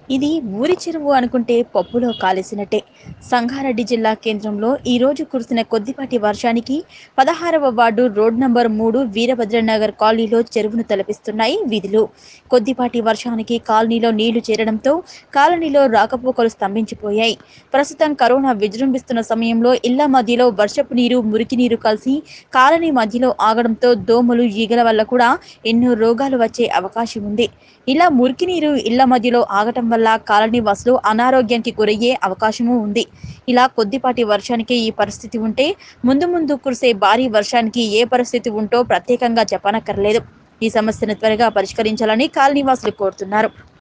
ఇది ఊరి చెరువు అనుకుంటే పప్పులో కాలేసినట్టే సంగారెడ్డి జిల్లా కేంద్రంలో ఈ రోజు కురిసిన కొద్దిపాటి వర్షానికి పదహారవ వార్డు రోడ్ నంబర్ మూడు వీరభద్రనగర్ కాలనీలో చెరువును తలపిస్తున్నాయి వీధులు కొద్దిపాటి వర్షానికి కాలనీలో నీళ్లు చేరడంతో కాలనీలో రాకపోకలు స్తంభించిపోయాయి ప్రస్తుతం కరోనా విజృంభిస్తున్న సమయంలో ఇళ్ల మధ్యలో వర్షపు నీరు మురికి నీరు కలిసి కాలనీ మధ్యలో ఆగడంతో దోమలు ఈగల వల్ల కూడా ఎన్నో రోగాలు వచ్చే అవకాశం ఉంది ఇలా మురికి నీరు ఇళ్ల మధ్యలో ఆగటం వల్ల కాలనీ వాసులు అనారోగ్యానికి గురయ్యే అవకాశము ఉంది ఇలా కొద్దిపాటి వర్షానికి ఈ పరిస్థితి ఉంటే ముందు ముందు కురిసే భారీ వర్షానికి ఏ పరిస్థితి ఉంటో ప్రత్యేకంగా చెప్పనక్కర్లేదు ఈ సమస్యను త్వరగా పరిష్కరించాలని కాలనీ వాసులు కోరుతున్నారు